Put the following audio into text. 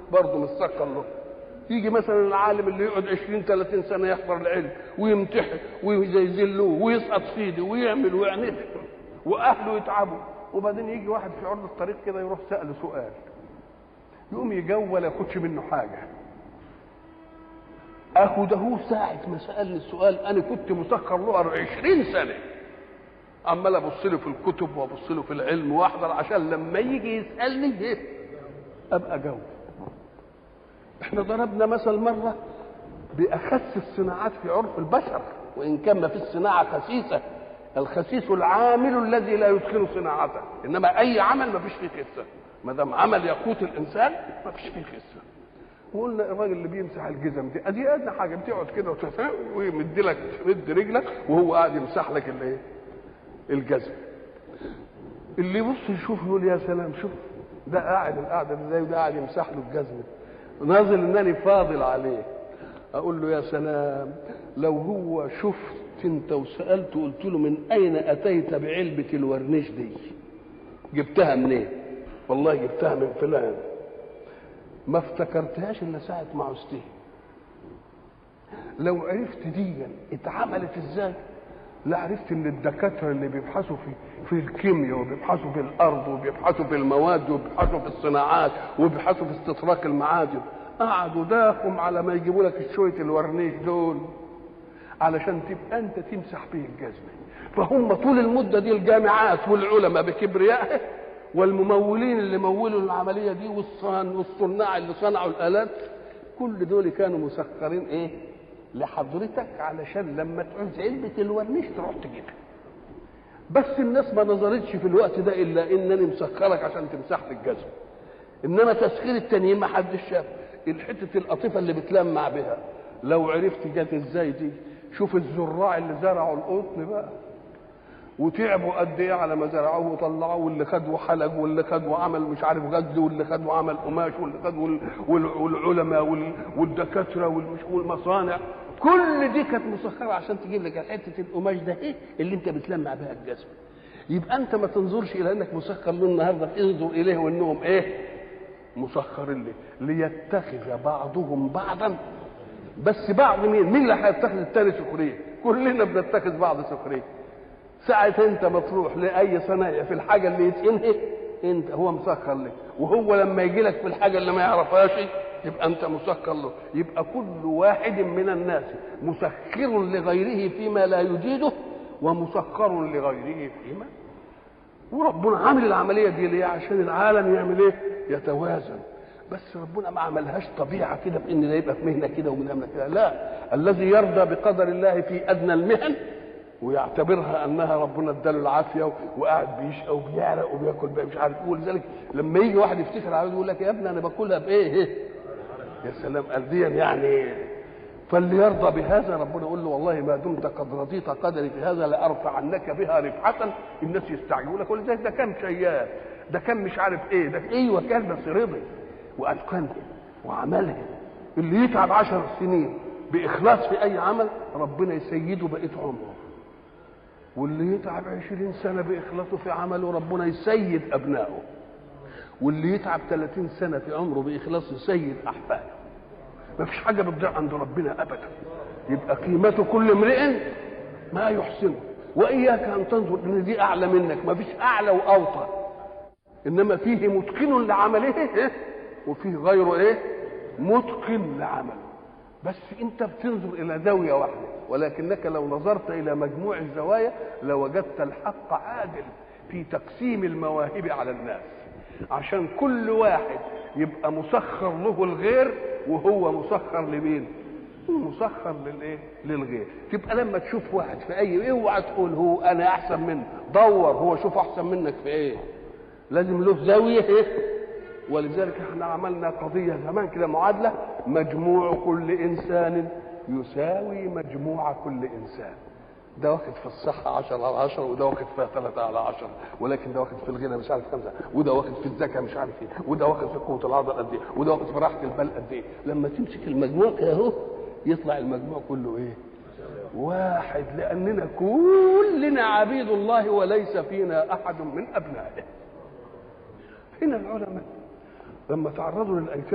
برضه مسكر له يجي مثلا العالم اللي يقعد 20 30 سنه يحضر العلم ويمتحن ويذلوه ويسقط فيه ويعمل ويعمل واهله يتعبوا وبعدين يجي واحد في عرض الطريق كده يروح ساله سؤال يقوم يجاوب ولا ياخدش منه حاجه اخو ده هو ساعه ما سالني السؤال انا كنت مسخر له 20 سنه عمال ابص له في الكتب وابص له في العلم واحضر عشان لما يجي يسالني ايه ابقى اجاوب احنا ضربنا مثل مره باخس الصناعات في عرف البشر وان كان ما في الصناعه خسيسه الخسيس العامل الذي لا يتقن صناعته انما اي عمل ما فيش فيه خسه ما دام عمل يقوت الانسان ما فيش فيه خسه وقلنا الراجل اللي بيمسح الجزم دي ادي ادنى حاجه بتقعد كده وتفهم ويمد لك تمد رجلك وهو قاعد يمسح لك الايه الجزم اللي يبص يشوف يقول يا سلام شوف ده قاعد القعده دي زي وده قاعد يمسح له الجزم نازل انني فاضل عليه اقول له يا سلام لو هو شفت انت وسالته قلت له من اين اتيت بعلبه الورنيش دي جبتها منين والله جبتها من فلان ما افتكرتهاش الا ساعه ما عوزتها لو عرفت دي اتعملت ازاي لا عرفت ان الدكاتره اللي بيبحثوا في في الكيمياء وبيبحثوا في الارض وبيبحثوا في المواد وبيبحثوا في الصناعات وبيبحثوا في استطراق المعادن قعدوا داخم على ما يجيبوا لك شويه الورنيش دول علشان تبقى انت تمسح به الجزمه فهم طول المده دي الجامعات والعلماء بكبريائه والممولين اللي مولوا العمليه دي والصان والصناع اللي صنعوا الالات كل دول كانوا مسخرين ايه لحضرتك علشان لما تعوز علبه الورنيش تروح تجيبها بس الناس ما نظرتش في الوقت ده الا انني مسخرك عشان تمسح لي الجزم انما تسخير التانيين ما حدش شاف الحته القطيفه اللي بتلمع بها لو عرفت جت ازاي دي شوف الزراع اللي زرعوا القطن بقى وتعبوا قد ايه على ما زرعوه وطلعوه واللي خد وحلق واللي خد وعمل مش عارف غزل واللي خد وعمل قماش واللي خد وال- وال- والعلماء وال- والدكاتره والمش- والمصانع كل دي كانت مسخره عشان تجيب لك حته القماش ده ايه اللي انت بتلمع بها الجسم يبقى انت ما تنظرش الى انك مسخر له النهارده انظر اليه وانهم ايه مسخرين ليه ليتخذ بعضهم بعضا بس بعض مين مين اللي هيتخذ التاني سخريه كلنا بنتخذ بعض سخريه ساعة انت ما تروح لأي صنايع في الحاجة اللي يتقنها انت هو مسخر لك وهو لما يجي لك في الحاجة اللي ما يعرفهاش يبقى انت مسخر له يبقى كل واحد من الناس مسخر لغيره فيما لا يجيده ومسخر لغيره فيما وربنا عامل العملية دي ليه عشان العالم يعمل ايه يتوازن بس ربنا ما عملهاش طبيعة كده بان ده يبقى في مهنة كده ومن مهنة كده لا الذي يرضى بقدر الله في ادنى المهن ويعتبرها انها ربنا اداله العافيه وقاعد بيشقى وبيعرق وبياكل بقى مش عارف ايه ولذلك لما يجي واحد يفتكر على يقول لك يا ابني انا باكلها بايه إيه؟ يا سلام قلبيا يعني فاللي يرضى بهذا ربنا يقول له والله ما دمت قد رضيت قدري في هذا لارفعنك بها رفعه الناس يستعجلوا لك ولذلك ده كان شيال ده كان مش عارف ايه ده ايوه كان بس رضي واتقنها وعملها اللي يتعب عشر سنين باخلاص في اي عمل ربنا يسيده بقيه عمره واللي يتعب عشرين سنة بإخلاصه في عمله ربنا يسيد أبنائه واللي يتعب 30 سنة في عمره بإخلاصه يسيد أحفاده ما فيش حاجة بتضيع عند ربنا أبدا يبقى قيمة كل امرئ ما يحسنه وإياك أن تنظر إن دي أعلى منك ما فيش أعلى وأوطى إنما فيه متقن لعمله إيه؟ وفيه غيره إيه متقن لعمله بس انت بتنظر الى زاويه واحده ولكنك لو نظرت الى مجموع الزوايا لوجدت الحق عادل في تقسيم المواهب على الناس عشان كل واحد يبقى مسخر له الغير وهو مسخر لمين مسخر للايه للغير تبقى لما تشوف واحد في اي اوعى تقول هو انا احسن منه دور هو شوف احسن منك في ايه لازم له زاويه ايه ولذلك احنا عملنا قضيه زمان كده معادله مجموع كل انسان يساوي مجموع كل انسان ده واخد في الصحة 10 على 10 وده واخد فيها 3 على 10 ولكن ده واخد في الغنى مش عارف خمسة وده واخد في الذكاء مش عارف ايه وده واخد في قوة العضل قد ايه وده واخد في راحة البال قد ايه لما تمسك المجموع كده اهو يطلع المجموع كله ايه واحد لأننا كلنا عبيد الله وليس فينا أحد من أبنائه هنا العلماء لما تعرضوا للأيتام